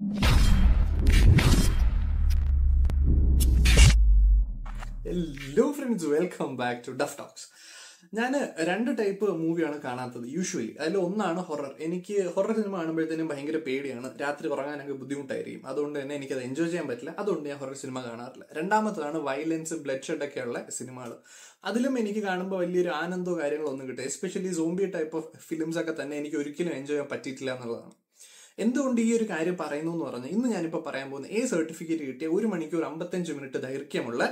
Hello friends welcome back to duff talks ഞാൻ രണ്ട് type മൂവിയാണ് കാണാത്തത് യൂഷ്വലി അതിൽ ഒന്നാണ് ഹൊറർ എനിക്ക് ഹൊറർ സിനിമ കാണുമ്പോഴത്തേനും ഭയങ്കര പേടിയാണ് രാത്രി ഉറങ്ങാനൊക്കെ ബുദ്ധിമുട്ടായിരിക്കും അതുകൊണ്ട് തന്നെ എനിക്കത് എൻജോയ് ചെയ്യാൻ പറ്റില്ല അതുകൊണ്ട് ഞാൻ ഹൊറർ സിനിമ കാണാറില്ല രണ്ടാമത്തതാണ് വയലൻസ് ബ്ലഡ് ഷെഡ് ഒക്കെ ഉള്ള സിനിമകൾ അതിലും എനിക്ക് കാണുമ്പോൾ വലിയൊരു ആനന്ദമോ കാര്യങ്ങളോ ഒന്നും കിട്ടും especially zombie type of films ഒക്കെ തന്നെ എനിക്ക് ഒരിക്കലും എൻജോയ് ചെയ്യാൻ പറ്റിയിട്ടില്ല എന്നുള്ളതാണ് എന്തുകൊണ്ട് ഈ ഒരു കാര്യം പറയുന്നു എന്ന് പറഞ്ഞാൽ ഇന്ന് ഞാനിപ്പോൾ പറയാൻ പോകുന്ന എ സർട്ടിഫിക്കറ്റ് കിട്ടിയ ഒരു മണിക്കൂർ അമ്പത്തഞ്ച് മിനിറ്റ് ദൈർഘ്യമുള്ള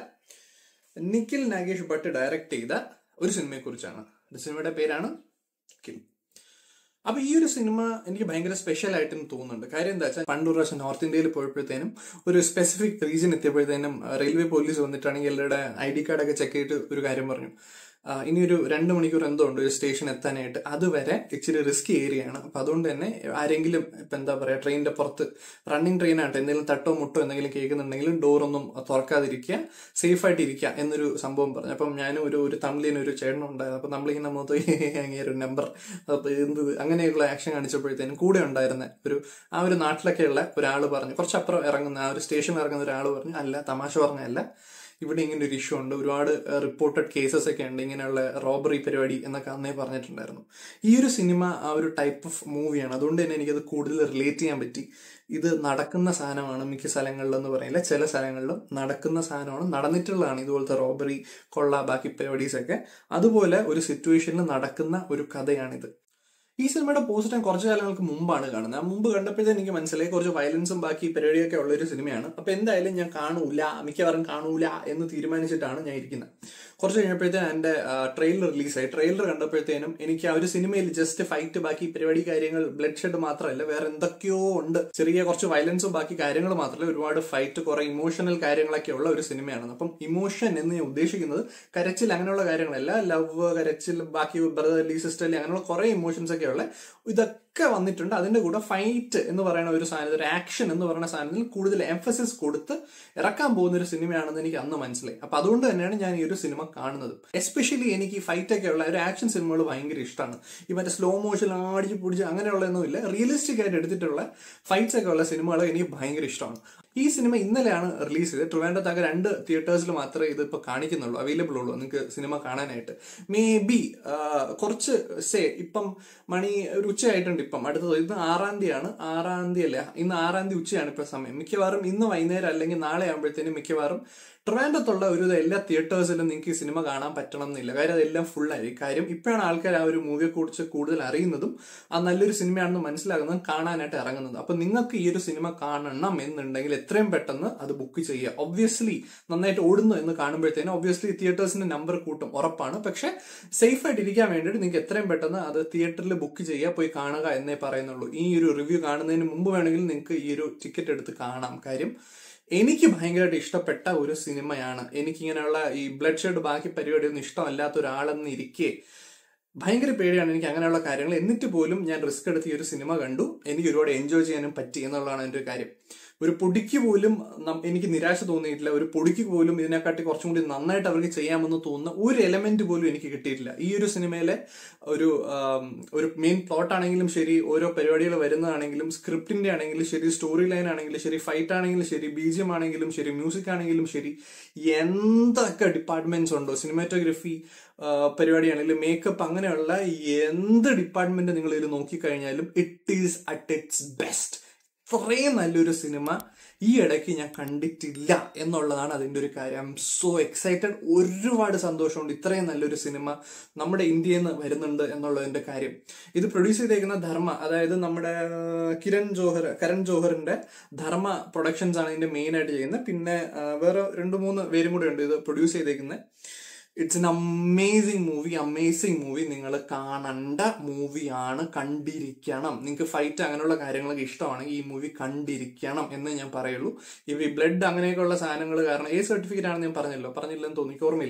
നിഖിൽ നാഗേഷ് ഭട്ട് ഡയറക്ട് ചെയ്ത ഒരു സിനിമയെ കുറിച്ചാണ് സിനിമയുടെ പേരാണ് കിൽ അപ്പൊ ഈ ഒരു സിനിമ എനിക്ക് ഭയങ്കര സ്പെഷ്യൽ ആയിട്ടും തോന്നുന്നുണ്ട് കാര്യം എന്താ വെച്ചാൽ പണ്ടൊരു പ്രാവശ്യം നോർത്ത് ഇന്ത്യയിൽ പോയപ്പോഴത്തേനും ഒരു സ്പെസിഫിക് റീജിയൻ എത്തിയപ്പോഴത്തേനും റെയിൽവേ പോലീസ് വന്നിട്ടാണെങ്കിൽ എല്ലാവരുടെ ഐ ഡി കാർഡൊക്കെ ചെക്ക് ചെയ്തിട്ട് ഒരു കാര്യം പറഞ്ഞു ആ, ഇനിയൊരു രണ്ട് മണിക്കൂർ എന്തോ ഉണ്ട് ഒരു സ്റ്റേഷൻ എത്താനായിട്ട് അതുവരെ ഇച്ചിരി റിസ്കി ഏരിയ ആണ് അപ്പൊ അതുകൊണ്ട് തന്നെ ആരെങ്കിലും ഇപ്പൊ എന്താ പറയാ ട്രെയിനിന്റെ പുറത്ത് റണ്ണിങ് ട്രെയിൻ ആയിട്ട് എന്തെങ്കിലും തട്ടോ മുട്ടോ എന്തെങ്കിലും കേൾക്കുന്നുണ്ടെങ്കിലും ഡോർ ഒന്നും തുറക്കാതിരിക്കുക സേഫ് ആയിട്ട് ഇരിക്കുക എന്നൊരു സംഭവം പറഞ്ഞു അപ്പം ഞാനും ഒരു ഒരു തമിഴിന് ഒരു ചേട്ടനും ഉണ്ടായത് അപ്പൊ നമ്മളിങ്ങനെ മൊത്തം അങ്ങനെ ഒരു നമ്പർ അപ്പൊ എന്ത് അങ്ങനെയുള്ള ആക്ഷൻ കാണിച്ചപ്പോഴത്തേനും കൂടെ ഉണ്ടായിരുന്ന ഒരു ആ ഒരു നാട്ടിലൊക്കെയുള്ള ഒരാൾ പറഞ്ഞു കുറച്ചപ്പുറം ഇറങ്ങുന്ന ആ ഒരു സ്റ്റേഷനിൽ ഇറങ്ങുന്ന ഒരാൾ പറഞ്ഞു അല്ല തമാശ പറഞ്ഞല്ല ഇവിടെ ഇങ്ങനെ ഒരു ഇഷ്യൂ ഉണ്ട് ഒരുപാട് റിപ്പോർട്ടഡ് കേസസ് ഒക്കെ ഉണ്ട് ഇങ്ങനെയുള്ള റോബറി പരിപാടി എന്നൊക്കെ അന്നേ പറഞ്ഞിട്ടുണ്ടായിരുന്നു ഈ ഒരു സിനിമ ആ ഒരു ടൈപ്പ് ഓഫ് മൂവിയാണ് അതുകൊണ്ട് തന്നെ എനിക്കത് കൂടുതൽ റിലേറ്റ് ചെയ്യാൻ പറ്റി ഇത് നടക്കുന്ന സാധനമാണ് മിക്ക സ്ഥലങ്ങളിലെന്ന് പറയില്ല ചില സ്ഥലങ്ങളിലും നടക്കുന്ന സാധനമാണ് നടന്നിട്ടുള്ളതാണ് ഇതുപോലത്തെ റോബറി കൊള്ള ബാക്കി പരിപാടീസൊക്കെ അതുപോലെ ഒരു സിറ്റുവേഷനിൽ നടക്കുന്ന ഒരു കഥയാണിത് ഈ സിനിമയുടെ പോസ്റ്റ് ഞാൻ കുറച്ച് കാലങ്ങൾക്ക് മുമ്പാണ് കാണുന്നത് ആ മുമ്പ് കണ്ടപ്പോഴത്തേ എനിക്ക് മനസ്സിലായി കുറച്ച് വയലൻസും ബാക്കി പരിപാടിയൊക്കെ ഉള്ള ഒരു സിനിമയാണ് അപ്പൊ എന്തായാലും ഞാൻ കാണൂല മിക്കവാറും കാണൂല എന്ന് തീരുമാനിച്ചിട്ടാണ് ഞാൻ ഇരിക്കുന്നത് കുറച്ച് കഴിഞ്ഞപ്പോഴത്തേനും എന്റെ ട്രെയിലർ റിലീസായി ട്രെയിലർ കണ്ടപ്പോഴത്തേനും എനിക്ക് ആ ഒരു സിനിമയിൽ ജസ്റ്റ് ഫൈറ്റ് ബാക്കി പരിപാടി കാര്യങ്ങൾ ബ്ലഡ് ഷെഡ് മാത്രമല്ല വേറെ എന്തൊക്കെയോ ഉണ്ട് ചെറിയ കുറച്ച് വയലൻസും ബാക്കി കാര്യങ്ങൾ മാത്രമല്ല ഒരുപാട് ഫൈറ്റ് കുറെ ഇമോഷണൽ കാര്യങ്ങളൊക്കെ ഉള്ള ഒരു സിനിമയാണ് അപ്പം ഇമോഷൻ എന്ന് ഞാൻ ഉദ്ദേശിക്കുന്നത് കരച്ചിൽ അങ്ങനെയുള്ള കാര്യങ്ങളല്ല ലവ് കരച്ചിൽ ബാക്കി ബ്രദർലി സിസ്റ്റർലി അങ്ങനെയുള്ള കുറെ ഇമോഷൻസ് ഒക്കെ ഉള്ള ഇതൊക്കെ വന്നിട്ടുണ്ട് അതിന്റെ കൂടെ ഫൈറ്റ് എന്ന് പറയുന്ന ഒരു സാധനം ഒരു ആക്ഷൻ എന്ന് പറയുന്ന സാധനത്തിൽ കൂടുതൽ എംഫസിസ് കൊടുത്ത് ഇറക്കാൻ പോകുന്ന ഒരു സിനിമയാണെന്ന് എനിക്ക് അന്ന് മനസ്സിലായി അപ്പൊ അതുകൊണ്ട് തന്നെയാണ് ഞാൻ ഈ ഒരു സിനിമ കാണുന്നത് എസ്പെഷ്യലി എനിക്ക് ഈ ഫൈറ്റ് ഒക്കെ ഉള്ള ഒരു ആക്ഷൻ സിനിമകൾ ഭയങ്കര ഇഷ്ടമാണ് ഈ മറ്റേ സ്ലോ മോഷൻ ആടിച്ച് പിടിച്ച് അങ്ങനെയുള്ളതൊന്നുമില്ല റിയലിസ്റ്റിക് ആയിട്ട് എടുത്തിട്ടുള്ള ഫൈറ്റ്സ് ഒക്കെ ഉള്ള സിനിമകൾ എനിക്ക് ഭയങ്കര ഇഷ്ടമാണ് ഈ സിനിമ ഇന്നലെയാണ് റിലീസ് ചെയ്തത് ട്രിവാൻഡ്രത്താകെ രണ്ട് തിയേറ്റേഴ്സിൽ മാത്രമേ ഇത് ഇപ്പോൾ കാണിക്കുന്നുള്ളൂ അവൈലബിൾ ഉള്ളൂ നിങ്ങൾക്ക് സിനിമ കാണാനായിട്ട് മേ ബി കുറച്ച് സേ ഇപ്പം മണി ഒരു ഉച്ചയായിട്ടുണ്ട് ഇപ്പം അടുത്തത് ഇന്ന് ആറാം തീയതിയാണ് ആറാം തീയതി അല്ല ഇന്ന് ആറാം തീയതി ഉച്ചയാണ് ഇപ്പൊ സമയം മിക്കവാറും ഇന്ന് വൈകുന്നേരം അല്ലെങ്കിൽ നാളെ ആകുമ്പോഴത്തേനും മിക്കവാറും ട്രിവാൻഡ്രത്തുള്ള ഒരു എല്ലാ തിയേറ്റേഴ്സിലും നിങ്ങൾക്ക് ഈ സിനിമ കാണാൻ പറ്റണം എന്നില്ല കാര്യം അതെല്ലാം ഫുൾ ആയിരിക്കും കാര്യം ഇപ്പോഴാണ് ആൾക്കാർ ആ ഒരു മൂവിയെ കുറിച്ച് കൂടുതൽ അറിയുന്നതും ആ നല്ലൊരു സിനിമയാണെന്ന് മനസ്സിലാകുന്നതും കാണാനായിട്ട് ഇറങ്ങുന്നത് അപ്പൊ നിങ്ങൾക്ക് ഈ ഒരു സിനിമ കാണണം എന്നുണ്ടെങ്കിൽ എത്രയും പെട്ടെന്ന് അത് ബുക്ക് ചെയ്യുക ഒബ്വിയസ്ലി നന്നായിട്ട് ഓടുന്നു എന്ന് കാണുമ്പോഴത്തേനും ഒബ്വിയസ്ലി തിയേറ്റേഴ്സിന്റെ നമ്പർ കൂട്ടും ഉറപ്പാണ് പക്ഷെ സേഫ് ആയിട്ട് ഇരിക്കാൻ വേണ്ടിയിട്ട് നിങ്ങൾക്ക് എത്രയും പെട്ടെന്ന് അത് തിയേറ്ററിൽ ബുക്ക് ചെയ്യുക പോയി കാണുക എന്നേ പറയുന്നുള്ളൂ ഈ ഒരു റിവ്യൂ കാണുന്നതിന് മുമ്പ് വേണമെങ്കിൽ നിങ്ങൾക്ക് ഈ ഒരു ടിക്കറ്റ് എടുത്ത് കാണാം കാര്യം എനിക്ക് ഭയങ്കരമായിട്ട് ഇഷ്ടപ്പെട്ട ഒരു സിനിമയാണ് എനിക്കിങ്ങനെയുള്ള ഈ ബ്ലഡ് ഷെഡ് ബാക്കി പരിപാടിയൊന്നും ഇഷ്ടമല്ലാത്ത ഒരാളെന്ന് ഇരിക്കെ ഭയങ്കര പേടിയാണ് എനിക്ക് അങ്ങനെയുള്ള കാര്യങ്ങൾ എന്നിട്ട് പോലും ഞാൻ റിസ്ക് എടുത്ത് ഈ ഒരു സിനിമ കണ്ടു എനിക്ക് ഒരുപാട് എൻജോയ് ചെയ്യാനും പറ്റി എന്നുള്ളതാണ് എൻ്റെ ഒരു കാര്യം ഒരു പൊടിക്ക് പോലും നം- എനിക്ക് നിരാശ തോന്നിയിട്ടില്ല ഒരു പൊടിക്ക് പോലും ഇതിനെക്കാട്ടി കുറച്ചും കൂടി നന്നായിട്ട് അവർക്ക് ചെയ്യാമെന്ന് തോന്നുന്ന ഒരു എലമെന്റ് പോലും എനിക്ക് കിട്ടിയിട്ടില്ല ഈ ഒരു സിനിമയിലെ ഒരു ആം, ഒരു മെയിൻ പ്ലോട്ട് ആണെങ്കിലും ശരി ഓരോ പരിപാടികൾ വരുന്നതാണെങ്കിലും സ്ക്രിപ്റ്റിന്റെ ആണെങ്കിലും ശരി സ്റ്റോറി ലൈൻ ആണെങ്കിലും ശരി ഫൈറ്റ് ആണെങ്കിലും ശരി ബീജിയം ആണെങ്കിലും ശരി മ്യൂസിക് ആണെങ്കിലും ശരി എന്തൊക്കെ ഡിപ്പാർട്ട്മെന്റ്സ് ഉണ്ടോ സിനിമാറ്റോഗ്രഫി പരിപാടിയാണെങ്കിലും മേക്കപ്പ് അങ്ങനെയുള്ള എന്ത് ഡിപ്പാർട്ട്മെന്റ് നിങ്ങൾ ഇത് നോക്കിക്കഴിഞ്ഞാലും it is at its best ഇത്രയും നല്ലൊരു സിനിമ ഈ ഇടയ്ക്ക് ഞാൻ കണ്ടിട്ടില്ല എന്നുള്ളതാണ് അതിന്റെ ഒരു കാര്യം ഐ എം സോ എക്സൈറ്റഡ് ഒരുപാട് സന്തോഷമുണ്ട് ഇത്രയും നല്ലൊരു സിനിമ നമ്മുടെ ഇന്ത്യയിൽ നിന്ന് വരുന്നുണ്ട് എന്നുള്ളതിന്റെ കാര്യം ഇത് പ്രൊഡ്യൂസ് ചെയ്തേക്കുന്ന ധർമ്മ അതായത് നമ്മുടെ ആ, കിരൺ ജോഹർ കരൺ ജോഹറിന്റെ ധർമ്മ പ്രൊഡക്ഷൻസ് ആണ് ഇതിന്റെ മെയിൻ ആയിട്ട് ചെയ്യുന്നത് പിന്നെ ആ, വേറെ രണ്ട് മൂന്ന് പേരും കൂടെ ഉണ്ട് ഇത് പ്രൊഡ്യൂസ് ചെയ്തേക്കുന്നത് it's an amazing movie amazing movie നിങ്ങൾ കാണണ്ട മൂവിയാണ് കണ്ടിരിക്കണം നിങ്ങൾക്ക് ഫൈറ്റ് അങ്ങനെയുള്ള കാര്യങ്ങളൊക്കെ ഇഷ്ടമാണെങ്കിൽ ഈ മൂവി കണ്ടിരിക്കണം എന്ന് ഞാൻ പറയുള്ളൂ ഇവ ഈ ബ്ലഡ് അങ്ങനെയൊക്കെയുള്ള സാധനങ്ങൾ കാരണം ഏത് സർട്ടിഫിക്കറ്റ് ആണെന്ന് ഞാൻ പറഞ്ഞല്ലോ പറഞ്ഞില്ലെന്ന് തോന്നി എനിക്ക് ഓർമ്മയില്ല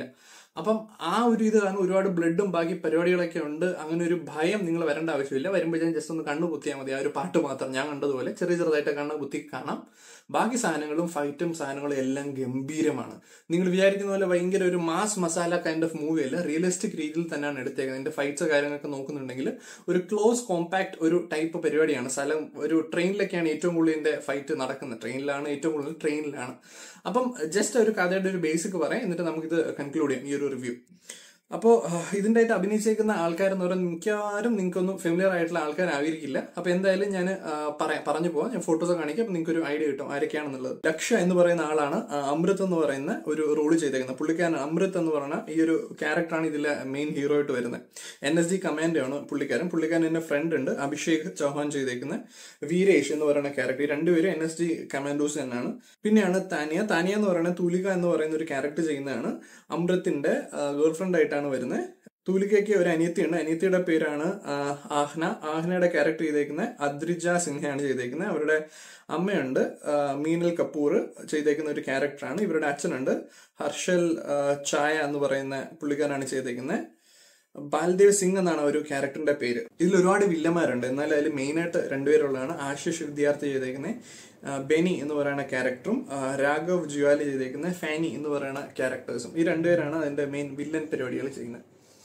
അപ്പം ആ ഒരു ഇത് കാരണം ഒരുപാട് ബ്ലഡും ബാക്കി പരിപാടികളൊക്കെ ഉണ്ട് അങ്ങനെ ഒരു ഭയം നിങ്ങൾ വരേണ്ട ആവശ്യമില്ല വരുമ്പോൾ ഞാൻ ജസ്റ്റ് ഒന്ന് കണ്ണു കുത്തിയാൽ മതി ആ ഒരു പാട്ട് മാത്രം ഞാൻ കണ്ടതുപോലെ ചെറിയ ചെറുതായിട്ട് കണ്ണ് കുത്തി കാണാം ബാക്കി സാധനങ്ങളും ഫൈറ്റും സാധനങ്ങളും എല്ലാം ഗംഭീരമാണ് നിങ്ങൾ വിചാരിക്കുന്ന പോലെ ഭയങ്കര ഒരു mass masala kind of movie അല്ല റിയലിസ്റ്റിക് രീതിയിൽ തന്നെയാണ് എടുത്തേക്കുന്നത് ഇതിന്റെ ഫൈറ്റ്സ് കാര്യങ്ങളൊക്കെ നോക്കുന്നുണ്ടെങ്കിൽ ഒരു ക്ലോസ് കോമ്പാക്ട് ഒരു ടൈപ്പ് പരിപാടിയാണ് സ്ഥലം ഒരു ട്രെയിനിലൊക്കെയാണ് ഏറ്റവും കൂടുതൽ ഇതിന്റെ ഫൈറ്റ് നടക്കുന്നത് ട്രെയിനിലാണ് ഏറ്റവും കൂടുതൽ ട്രെയിനിലാണ് അപ്പം ജസ്റ്റ് ഒരു കഥയുടെ ഒരു ബേസിക് പറയാം എന്നിട്ട് നമുക്കിത് കൺക്ലൂഡ് ചെയ്യാം ഈ ഒരു റിവ്യൂ അപ്പോൾ ഇതിൻ്റെ ആയിട്ട് അഭിനയിച്ചേക്കുന്ന ആൾക്കാരെന്ന് പറയുന്നത് മിക്കവാറും നിങ്ങൾക്കൊന്നും ഫെമിലിയർ ആയിട്ടുള്ള ആൾക്കാരായിരിക്കില്ല അപ്പൊ എന്തായാലും ഞാൻ പറയാം പറഞ്ഞു പോവാം ഞാൻ ഫോട്ടോസ് കാണിക്കാം അപ്പൊ നിങ്ങൾക്ക് ഒരു ഐഡിയ കിട്ടും ആരൊക്കെയാണെന്നുള്ളത് ലക്ഷ എന്ന് പറയുന്ന ആളാണ് ആ, അമൃത് എന്ന് പറയുന്ന ഒരു റോള് ചെയ്തേക്കുന്നത് പുള്ളിക്കാരൻ അമൃത് എന്ന് പറയുന്ന ഈ ഒരു ക്യാരക്ടറാണ് ഇതിലെ മെയിൻ ഹീറോ ആയിട്ട് വരുന്നത് എൻ എസ് ജി കമാൻഡോ ആണ് പുള്ളിക്കാരൻ പുള്ളിക്കാരൻ എന്റെ ഫ്രണ്ട് ഉണ്ട് അഭിഷേക് ചൗഹാൻ ചെയ്തേക്കുന്ന വീരേഷ് എന്ന് പറയുന്ന ക്യാരക്ടർ ഈ രണ്ടുപേരും എൻ എസ് ജി കമാൻഡോസ് തന്നെയാണ് പിന്നെയാണ് താനിയ താനിയ എന്ന് പറയുന്ന തൂലിക എന്ന് പറയുന്ന ഒരു ക്യാരക്ടർ ചെയ്യുന്നതാണ് അമൃത്തിന്റെ ഗേൾ ഫ്രണ്ട് ആയിട്ടാണ് വരുന്നത് തൂലികയ്ക്ക് ഒരു അനിയത്തിയുണ്ട് അനിയത്തിയുടെ പേരാണ് ആ, ആഹ്ന ആഹ്നയുടെ ക്യാരക്ടർ ചെയ്തേക്കുന്നത് അദ്രിജ സിൻഹയാണ് ചെയ്തേക്കുന്നത് അവരുടെ അമ്മയുണ്ട് ആ, മീനൽ കപൂർ ചെയ്തേക്കുന്ന ഒരു ക്യാരക്ടറാണ് ഇവരുടെ അച്ഛനുണ്ട് ഹർഷൽ ആ, ചായ എന്ന് പറയുന്ന പുള്ളിക്കാരാണ് ചെയ്തേക്കുന്നത് ബാൽദേവ് സിംഗ് എന്നാണ് ഒരു ക്യാരക്ടറിന്റെ പേര് ഇതിൽ ഒരുപാട് വില്ലന്മാരുണ്ട് എന്നാൽ അതിൽ മെയിനായിട്ട് രണ്ടുപേരുള്ളതാണ് ആശിഷ് വിദ്യാർത്ഥി ചെയ്തേക്കുന്നത് ബെനി എന്ന് പറയുന്ന ക്യാരക്ടറും ആ, രാഘവ് ജ്വാലി ചെയ്തേക്കുന്ന ഫാനി എന്ന് പറയുന്ന ക്യാരക്ടേഴ്സും ഈ രണ്ടുപേരാണ് അതിന്റെ മെയിൻ വില്ലൻ പരിപാടികൾ ചെയ്യുന്നത്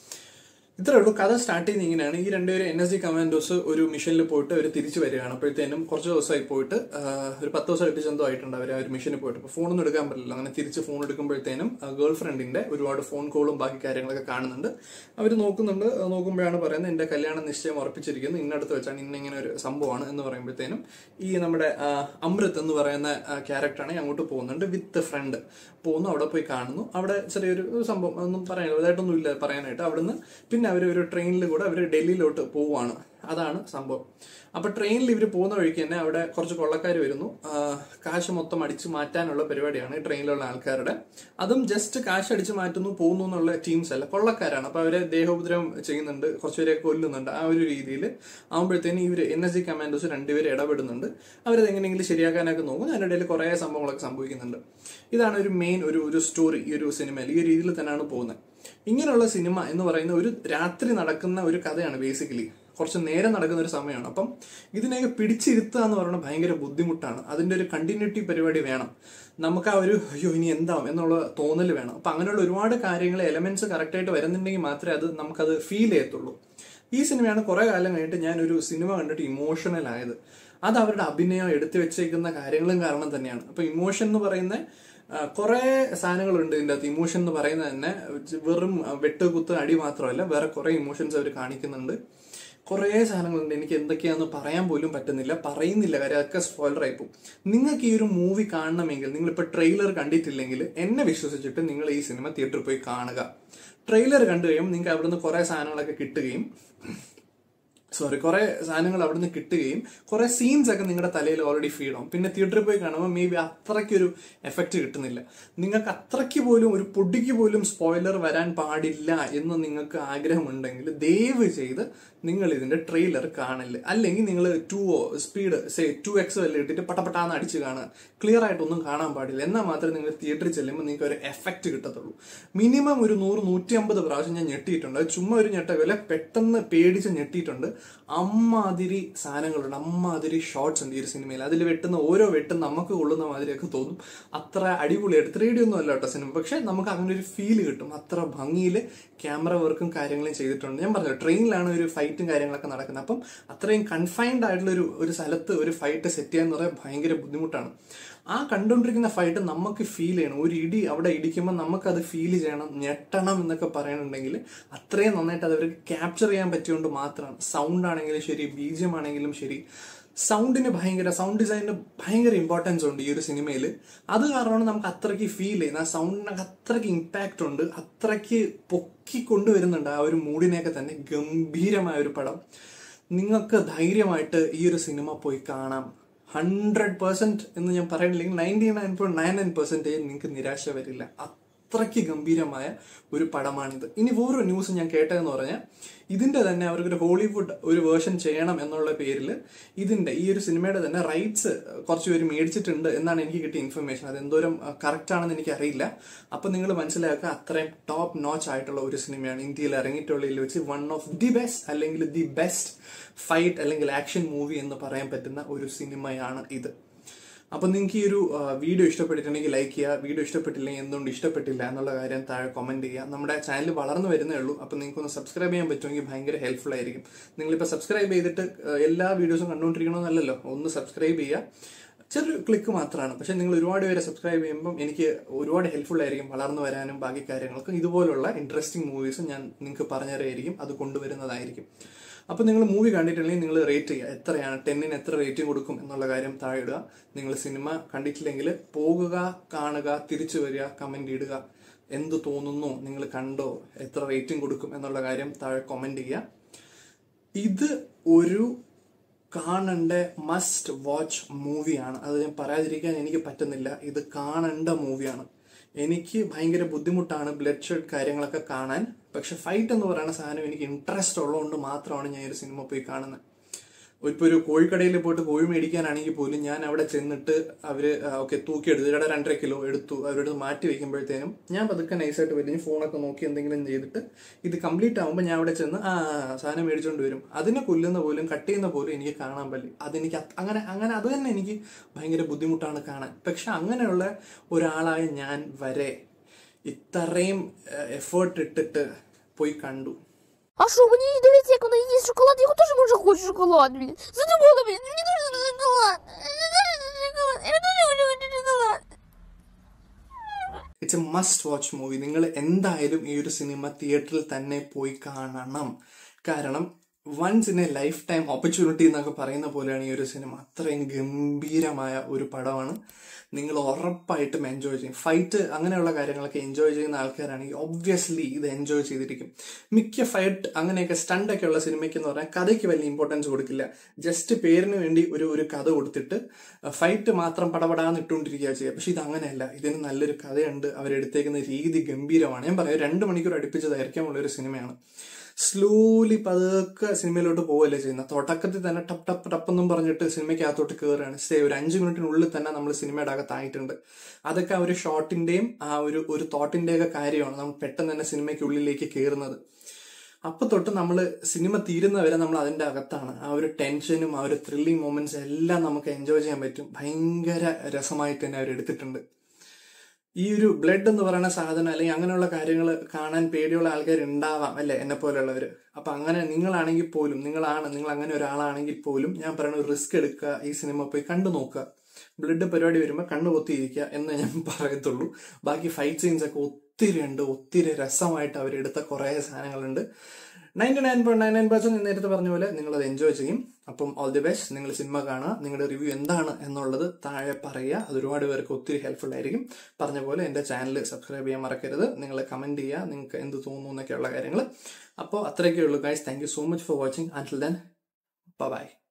ഇത്രേ ഉള്ളൂ കഥ സ്റ്റാർട്ട് ചെയ്യുന്ന ഇങ്ങനെയാണ് ഈ രണ്ടുപേരും എൻ എസ് ജി കമാൻഡോസ് ഒരു മിഷനിൽ പോയിട്ട് അവർ തിരിച്ചു വരികയാണ് അപ്പോഴത്തേനും കുറച്ച് ദിവസമായി പോയിട്ട് ആ, ഒരു പത്ത് ദിവസം എട്ട് എന്തോ ആയിട്ടുണ്ട് അവർ ആ ഒരു മിഷനിൽ പോയിട്ട് അപ്പോൾ ഫോണൊന്നും എടുക്കാൻ പറ്റില്ല അങ്ങനെ തിരിച്ച് ഫോൺ എടുക്കുമ്പോഴത്തേനും ഗേൾ ഫ്രണ്ടിന്റെ ഒരുപാട് ഫോൺ കോളും ബാക്കി കാര്യങ്ങളൊക്കെ കാണുന്നുണ്ട് അവർ നോക്കുന്നുണ്ട് ആ, നോക്കുമ്പോഴാണ് പറയുന്നത് എന്റെ കല്യാണം നിശ്ചയം ഉറപ്പിച്ചിരിക്കുന്നു ഇന്നടുത്ത് വെച്ചാണ് ഇന്ന ഇങ്ങനെ ഒരു സംഭവമാണ് എന്ന് പറയുമ്പോഴത്തേനും ഈ നമ്മുടെ ആ, അമൃത് എന്ന് പറയുന്ന ക്യാരക്ടറാണ് അങ്ങോട്ട് പോകുന്നുണ്ട് വിത്ത് ഫ്രണ്ട് പോകുന്നു അവിടെ പോയി കാണുന്നു അവിടെ ചെറിയൊരു സംഭവം ഒന്നും പറയാനില്ല ഇതായിട്ടൊന്നും ഇല്ല പറയാനായിട്ട് അവിടുന്ന് പിന്നെ അവർ ഒരു ട്രെയിനിൽ കൂടെ അവർ ഡൽഹിയിലോട്ട് പോവുകയാണ് അതാണ് സംഭവം അപ്പൊ ട്രെയിനിൽ ഇവർ പോകുന്ന വഴിക്ക് തന്നെ അവിടെ കുറച്ച് കൊള്ളക്കാർ വരുന്നു ആ, കാശ് മൊത്തം അടിച്ചു മാറ്റാനുള്ള പരിപാടിയാണ് ഈ ട്രെയിനിലുള്ള ആൾക്കാരുടെ അതും ജസ്റ്റ് കാശ് അടിച്ചു മാറ്റുന്നു പോകുന്നു എന്നുള്ള ടീംസ് അല്ല കൊള്ളക്കാരാണ് അപ്പൊ അവരെ ദേഹോപദ്രവം ചെയ്യുന്നുണ്ട് കുറച്ചുപേരെ കൊല്ലുന്നുണ്ട് ആ ഒരു രീതിയിൽ ആകുമ്പോഴത്തേനും ഇവർ എൻ എസ് ജി കമാൻഡോസ് രണ്ടുപേരും ഇടപെടുന്നുണ്ട് അവരത് എങ്ങനെയെങ്കിലും ശരിയാക്കാനൊക്കെ നോക്കും അതിൻ്റെ ഇടയിൽ കുറേ സംഭവങ്ങളൊക്കെ സംഭവിക്കുന്നുണ്ട് ഇതാണ് ഒരു മെയിൻ ഒരു ഒരു സ്റ്റോറി ഈ ഒരു സിനിമയിൽ ഈ രീതിയിൽ തന്നെയാണ് പോകുന്നത് ഇങ്ങനെയുള്ള സിനിമ എന്ന് പറയുന്ന ഒരു രാത്രി നടക്കുന്ന ഒരു കഥയാണ് ബേസിക്കലി കുറച്ച് നേരം നടക്കുന്ന ഒരു സമയമാണ് അപ്പം ഇതിനെയൊക്കെ പിടിച്ചിരുത്തുക എന്ന് പറയുന്നത് ഭയങ്കര ബുദ്ധിമുട്ടാണ് അതിന്റെ ഒരു കണ്ടിന്യൂറ്റി പരിപാടി വേണം നമുക്ക് ആ ഒരു അയ്യോ ഇനി എന്താവും എന്നുള്ള തോന്നൽ വേണം അപ്പൊ അങ്ങനെയുള്ള ഒരുപാട് കാര്യങ്ങൾ എലമെന്റ്സ് കറക്റ്റായിട്ട് വരുന്നുണ്ടെങ്കിൽ മാത്രമേ അത് നമുക്കത് ഫീൽ ചെയ്യത്തുള്ളൂ ഈ സിനിമയാണ് കുറെ കാലം കഴിഞ്ഞിട്ട് ഞാൻ ഒരു സിനിമ കണ്ടിട്ട് ഇമോഷണൽ ആയത് അത് അവരുടെ അഭിനയം എടുത്തു വെച്ചേക്കുന്ന കാര്യങ്ങളും കാരണം തന്നെയാണ് അപ്പൊ ഇമോഷൻ എന്ന് പറയുന്ന കുറെ സാധനങ്ങളുണ്ട് ഇതിൻ്റെ അകത്ത് ഇമോഷൻ എന്ന് പറയുന്നത് തന്നെ വെറും വെട്ട് കുത്ത് അടി മാത്രമല്ല വേറെ കുറെ ഇമോഷൻസ് അവർ കാണിക്കുന്നുണ്ട് കുറേ സാധനങ്ങളുണ്ട് എനിക്ക് എന്തൊക്കെയാണെന്ന് പറയാൻ പോലും പറ്റുന്നില്ല പറയുന്നില്ല കാര്യം അതൊക്കെ സ്പോയിലർ ആയിപ്പോവും നിങ്ങൾക്ക് ഈ ഒരു മൂവി കാണണമെങ്കിൽ നിങ്ങൾ ഇപ്പൊ ട്രെയിലർ കണ്ടിട്ടില്ലെങ്കിൽ എന്നെ വിശ്വസിച്ചിട്ട് നിങ്ങൾ ഈ സിനിമ തിയേറ്ററിൽ പോയി കാണുക ട്രെയിലർ കണ്ടു കഴിയുമ്പോൾ നിങ്ങൾക്ക് അവിടുന്ന് കുറെ സാധനങ്ങളൊക്കെ കിട്ടുകയും സോറി കുറെ സാധനങ്ങൾ അവിടുന്ന് കിട്ടുകയും കുറെ സീൻസ് ഒക്കെ നിങ്ങളുടെ തലയിൽ ഓൾറെഡി ഫീഡ് ആവും പിന്നെ തിയേറ്ററിൽ പോയി കാണുമ്പോൾ മേ ബി അത്രയ്ക്കൊരു എഫക്റ്റ് കിട്ടുന്നില്ല നിങ്ങൾക്ക് അത്രയ്ക്ക് പോലും ഒരു പൊടിക്ക് പോലും സ്പോയിലർ വരാൻ പാടില്ല എന്ന് നിങ്ങൾക്ക് ആഗ്രഹമുണ്ടെങ്കിൽ ദയവ് ചെയ്ത് നിങ്ങൾ ഇതിന്റെ ട്രെയിലർ കാണില്ല അല്ലെങ്കിൽ നിങ്ങൾ two speed say two x വല്ല ഇട്ടിട്ട് പട്ടപ്പട്ടാന്ന് അടിച്ച് കാണുക ക്ലിയർ ആയിട്ടൊന്നും കാണാൻ പാടില്ല എന്നാൽ മാത്രമേ നിങ്ങൾ തിയേറ്ററിൽ ചെല്ലുമ്പോൾ നിങ്ങൾക്ക് ഒരു എഫക്റ്റ് കിട്ടത്തുള്ളൂ മിനിമം ഒരു നൂറ് നൂറ്റി അമ്പത് പ്രാവശ്യം ഞാൻ ഞെട്ടിയിട്ടുണ്ട് അത് ചുമ്മാ ഒരു ഞെട്ടകല്ല പെട്ടെന്ന് പേടിച്ച് ഞെട്ടിയിട്ടുണ്ട് അമ്മാതിരി സാധനങ്ങളുണ്ട് അമ്മാതിരി ഷോർട്സ് ഉണ്ട് ഈ ഒരു സിനിമയിൽ അതിൽ വെട്ടുന്ന ഓരോ വെട്ടും നമുക്ക് കൊള്ളുന്ന മാതിരിയൊക്കെ തോന്നും അത്ര അടിപൊളിയായിട്ട് ത്രീ ഡി ഒന്നും അല്ല കേട്ടോ സിനിമ പക്ഷെ നമുക്ക് അങ്ങനെ ഒരു ഫീൽ കിട്ടും അത്ര ഭംഗിയിൽ ക്യാമറ വർക്കും കാര്യങ്ങളും ചെയ്തിട്ടുണ്ട് ഞാൻ പറഞ്ഞു ട്രെയിനിലാണ് ഒരു ഫൈറ്റും കാര്യങ്ങളൊക്കെ നടക്കുന്നത് അപ്പം അത്രയും കൺഫൈൻഡ് ആയിട്ടുള്ള ഒരു ഒരു സ്ഥലത്ത് ഒരു ഫൈറ്റ് സെറ്റ് ചെയ്യാന്ന് പറയാൻ ഭയങ്കര ബുദ്ധിമുട്ടാണ് ആ കണ്ടുകൊണ്ടിരിക്കുന്ന ഫൈറ്റ് നമുക്ക് ഫീൽ ചെയ്യണം ഒരു ഇടി അവിടെ ഇടിക്കുമ്പോൾ നമുക്കത് ഫീൽ ചെയ്യണം ഞെട്ടണം എന്നൊക്കെ പറയണുണ്ടെങ്കിൽ അത്രയും നന്നായിട്ട് അത് അവർക്ക് ക്യാപ്ചർ ചെയ്യാൻ പറ്റിയോണ്ട് മാത്രമാണ് സൗണ്ട് ആണെങ്കിലും ശരി ബീജിയം ആണെങ്കിലും ശരി സൗണ്ടിന് ഭയങ്കര സൗണ്ട് ഡിസൈനിന് ഭയങ്കര ഇമ്പോർട്ടൻസ് ഉണ്ട് ഈ ഒരു സിനിമയിൽ അത് കാരണമാണ് നമുക്ക് അത്രയ്ക്ക് ഫീൽ ചെയ്യുന്നത് ആ സൗണ്ടിനൊക്കെ അത്രയ്ക്ക് ഇമ്പാക്റ്റ് ഉണ്ട് അത്രയ്ക്ക് പൊക്കി കൊണ്ടുവരുന്നുണ്ട് ആ ഒരു മൂഡിനെയൊക്കെ തന്നെ ഗംഭീരമായ ഒരു പടം നിങ്ങൾക്ക് ധൈര്യമായിട്ട് ഈ ഒരു സിനിമ പോയി കാണാം ഹൺഡ്രഡ് പെർസെന്റ് എന്ന് ഞാൻ പറയുന്നില്ലെങ്കിൽ ninety nine point nine nine percentage നിങ്ങൾക്ക് നിരാശ വരില്ല അത്രയ്ക്ക് ഗംഭീരമായ ഒരു പടമാണിത് ഇനി വേറൊരു ന്യൂസ് ഞാൻ കേട്ടതെന്ന് പറഞ്ഞാൽ ഇതിന്റെ തന്നെ അവർക്കൊരു ഹോളിവുഡ് ഒരു വേർഷൻ ചെയ്യണം എന്നുള്ള പേരിൽ ഇതിന്റെ ഈ ഒരു സിനിമയുടെ തന്നെ റൈറ്റ്സ് കുറച്ച് പേര് മേടിച്ചിട്ടുണ്ട് എന്നാണ് എനിക്ക് കിട്ടിയ ഇൻഫർമേഷൻ അത് എന്തോരം കറക്റ്റ് ആണെന്ന് എനിക്ക് അറിയില്ല അപ്പൊ നിങ്ങൾ മനസ്സിലാക്കുക അത്രയും ടോപ്പ് നോച്ച് ആയിട്ടുള്ള ഒരു സിനിമയാണ് ഇന്ത്യയിൽ ഇറങ്ങിയിട്ടുള്ളതിൽ വെച്ച് വൺ ഓഫ് ദി ബെസ്റ്റ് അല്ലെങ്കിൽ ദി ബെസ്റ്റ് ഫൈറ്റ് അല്ലെങ്കിൽ ആക്ഷൻ മൂവി എന്ന് പറയാൻ പറ്റുന്ന ഒരു സിനിമയാണ് ഇത് അപ്പൊ നിങ്ങൾക്ക് ഈ ഒരു വീഡിയോ ഇഷ്ടപ്പെട്ടിട്ടുണ്ടെങ്കിൽ ലൈക്ക് ചെയ്യുക വീഡിയോ ഇഷ്ടപ്പെട്ടില്ലെങ്കിൽ എന്തുകൊണ്ട് ഇഷ്ടപ്പെട്ടില്ല എന്നുള്ള കാര്യം താഴെ കമന്റ് ചെയ്യുക നമ്മുടെ ചാനൽ വളർന്നു വരുന്നേ ഉള്ളൂ അപ്പൊ നിങ്ങൾക്ക് ഒന്ന് സബ്സ്ക്രൈബ് ചെയ്യാൻ പറ്റുമെങ്കിൽ ഭയങ്കര ഹെൽപ്ഫുൾ ആയിരിക്കും നിങ്ങളിപ്പോൾ സബ്സ്ക്രൈബ് ചെയ്തിട്ട് ആ, എല്ലാ വീഡിയോസും കണ്ടുകൊണ്ടിരിക്കണമെന്നല്ലല്ലോ ഒന്ന് സബ്സ്ക്രൈബ് ചെയ്യുക ചെറിയൊരു ക്ലിക്ക് മാത്രമാണ് പക്ഷെ നിങ്ങൾ ഒരുപാട് പേരെ സബ്സ്ക്രൈബ് ചെയ്യുമ്പം എനിക്ക് ഒരുപാട് ഹെൽപ്ഫുൾ ആയിരിക്കും വളർന്നു വരാനും ബാക്കി കാര്യങ്ങൾക്കും ഇതുപോലുള്ള ഇൻട്രസ്റ്റിംഗ് മൂവീസ് ഞാൻ നിങ്ങൾക്ക് പറഞ്ഞുതരായിരിക്കും അത് കൊണ്ടുവരുന്നതായിരിക്കും അപ്പൊ നിങ്ങൾ മൂവി കണ്ടിട്ടില്ലെങ്കിൽ നിങ്ങൾ റേറ്റ് ചെയ്യുക എത്രയാണ് ടെന്നിന് എത്ര റേറ്റിംഗ് കൊടുക്കും എന്നുള്ള കാര്യം താഴെ ഇടുക നിങ്ങൾ സിനിമ കണ്ടിട്ടില്ലെങ്കിൽ പോകുക കാണുക തിരിച്ചു വരിക കമന്റ് ഇടുക എന്ത് തോന്നുന്നു നിങ്ങൾ കണ്ടോ എത്ര റേറ്റിംഗ് കൊടുക്കും എന്നുള്ള കാര്യം താഴെ കമന്റ് ചെയ്യുക ഇത് ഒരു കാണേണ്ട മസ്റ്റ് വാച്ച് മൂവിയാണ് അത് ഞാൻ പറയാതിരിക്കാൻ എനിക്ക് പറ്റുന്നില്ല ഇത് കാണേണ്ട മൂവിയാണ് എനിക്ക് ഭയങ്കര ബുദ്ധിമുട്ടാണ് ബ്ലഡ് ഷെഡ് കാര്യങ്ങളൊക്കെ കാണാൻ പക്ഷെ ഫൈറ്റ് എന്ന് പറയുന്ന സാധനം എനിക്ക് ഇൻട്രസ്റ്റ് ഉള്ളതുകൊണ്ട് മാത്രമാണ് ഞാൻ ഈ ഒരു സിനിമ പോയി കാണുന്നത് ഇപ്പൊ ഒരു കോഴിക്കടയിൽ പോയിട്ട് കോഴി മേടിക്കാനാണെങ്കിൽ പോലും ഞാൻ അവിടെ ചെന്നിട്ട് അവര് ഓക്കെ തൂക്കിയെടുത്ത് ഇവിടെ രണ്ടര കിലോ എടുത്തു അവരോട് മാറ്റി വെക്കുമ്പോഴത്തേനും ഞാൻ പതുക്കെ നൈസായിട്ട് വലിയ ഫോണൊക്കെ നോക്കി എന്തെങ്കിലും ചെയ്തിട്ട് ഇത് കംപ്ലീറ്റ് ആകുമ്പോൾ ഞാൻ അവിടെ ചെന്ന് ആ സാധനം മേടിച്ചുകൊണ്ട് വരും അതിനെ കൊല്ലുന്ന പോലും കട്ട് ചെയ്യുന്ന പോലും എനിക്ക് കാണാൻ പറ്റും അതെനിക്ക് അത് അങ്ങനെ അങ്ങനെ അത് തന്നെ എനിക്ക് ഭയങ്കര ബുദ്ധിമുട്ടാണ് കാണാൻ പക്ഷെ അങ്ങനെയുള്ള ഒരാളായ ഞാൻ വരെ ഇത്രയും എഫേർട്ട് ഇട്ടിട്ട് പോയി കണ്ടു А что, мне не доверить, как он есть шоколад? Я тоже может хочет шоколад, блин. Задумала, блин. Мне нужен шоколад. Мне нужен шоколад. Я тоже хочу шоколад. It's a must watch movie നിങ്ങൾ എന്തായാലും ഈ ഒരു സിനിമ തിയേറ്ററിൽ തന്നെ പോയി കാണണം കാരണം once in a lifetime opportunity എന്നൊക്കെ പറയുന്ന പോലെയാണ് ഈ ഒരു സിനിമ അത്രയും ഗംഭീരമായ ഒരു പടമാണ് നിങ്ങൾ ഉറപ്പായിട്ടും എൻജോയ് ചെയ്യും ഫൈറ്റ് അങ്ങനെയുള്ള കാര്യങ്ങളൊക്കെ എൻജോയ് ചെയ്യുന്ന ആൾക്കാരാണെങ്കിൽ ഒബ്വിയസ്ലി ഇത് എൻജോയ് ചെയ്തിരിക്കും മിക്ക ഫൈറ്റ് അങ്ങനെയൊക്കെ സ്റ്റണ്ട് ഒക്കെ ഉള്ള സിനിമയ്ക്ക് എന്ന് പറഞ്ഞാൽ കഥയ്ക്ക് വലിയ ഇമ്പോർട്ടൻസ് കൊടുക്കില്ല ജസ്റ്റ് പേരിന് വേണ്ടി ഒരു ഒരു കഥ കൊടുത്തിട്ട് ഫൈറ്റ് മാത്രം പടപടാന്ന് ഇട്ടുകൊണ്ടിരിക്കുക ചെയ്യുക പക്ഷെ ഇത് അങ്ങനെയല്ല ഇതിന് നല്ലൊരു കഥയുണ്ട് അവരെടുത്തേക്കുന്ന രീതി ഗംഭീരമാണ് ഞാൻ പറയാം രണ്ട് മണിക്കൂർ അടുപ്പിച്ച് ദൈർഘ്യമുള്ള ഒരു സിനിമയാണ് സ്ലോലി പതുക്കെ സിനിമയിലോട്ട് പോവല്ലേ ചെയ്യുന്നത് തുടക്കത്തിൽ തന്നെ ടപ്പ് ടപ്പ് ടപ്പ് എന്നും പറഞ്ഞിട്ട് സിനിമയ്ക്കകത്തോട്ട് കയറുകയാണ് സേ ഒരു അഞ്ച് മിനിറ്റിനുള്ളിൽ തന്നെ നമ്മൾ സിനിമയുടെ അകത്തായിട്ടുണ്ട് അതൊക്കെ ആ ഒരു ഷോട്ടിന്റെയും ആ ഒരു ഒരു തോട്ടിന്റെയൊക്കെ കാര്യമാണ് നമ്മൾ പെട്ടെന്ന് തന്നെ സിനിമയ്ക്കുള്ളിലേക്ക് കയറുന്നത് അപ്പൊ തൊട്ട് നമ്മൾ സിനിമ തീരുന്നവരെ നമ്മൾ അതിന്റെ അകത്താണ് ആ ഒരു ടെൻഷനും ആ ഒരു ത്രില്ലിംഗ് മൊമെന്റ്സ് എല്ലാം നമുക്ക് എൻജോയ് ചെയ്യാൻ പറ്റും ഭയങ്കര രസമായിട്ട് തന്നെ അവർ എടുത്തിട്ടുണ്ട് ഈ ഒരു ബ്ലഡ് എന്ന് പറയുന്ന സാധനം അല്ലെങ്കിൽ അങ്ങനെയുള്ള കാര്യങ്ങൾ കാണാൻ പേടിയുള്ള ആൾക്കാർ ഉണ്ടാവാം അല്ലെ എന്നെ പോലെയുള്ളവർ അപ്പൊ അങ്ങനെ നിങ്ങളാണെങ്കിൽ പോലും നിങ്ങളാണ് നിങ്ങൾ അങ്ങനെ ഒരാളാണെങ്കിൽ പോലും ഞാൻ പറയുന്ന റിസ്ക് എടുക്കുക ഈ സിനിമ പോയി കണ്ടു നോക്കുക ബ്ലഡ് പരിപാടി വരുമ്പോൾ കണ്ണു പൊത്തിയിരിക്കുക എന്ന് ഞാൻ പറയത്തുള്ളൂ ബാക്കി ഫൈറ്റ് സീൻസ് ഒക്കെ ഒത്തിരി ഉണ്ട് ഒത്തിരി രസമായിട്ട് അവരെടുത്ത കുറേ സാധനങ്ങളുണ്ട് ninety nine point nine nine percent നേരത്തെ പറഞ്ഞ പോലെ നിങ്ങൾ അത് എൻജോയ് ചെയ്യും അപ്പം ഓൾ ദി ബെസ്റ്റ് നിങ്ങൾ സിനിമ കാണുക നിങ്ങളുടെ റിവ്യൂ എന്താണ് എന്നുള്ളത് താഴെ പറയുക അത് ഒരുപാട് പേർക്ക് ഒത്തിരി ഹെൽപ്ഫുൾ ആയിരിക്കും പറഞ്ഞ പോലെ എൻ്റെ ചാനൽ സബ്സ്ക്രൈബ് ചെയ്യാൻ മറക്കരുത് നിങ്ങൾ കമന്റ് ചെയ്യുക നിങ്ങൾക്ക് എന്ത് തോന്നുന്നു എന്നൊക്കെയുള്ള കാര്യങ്ങൾ അപ്പോൾ അത്രയൊക്കെ ഉള്ളൂ guys thank you so much for watching until then by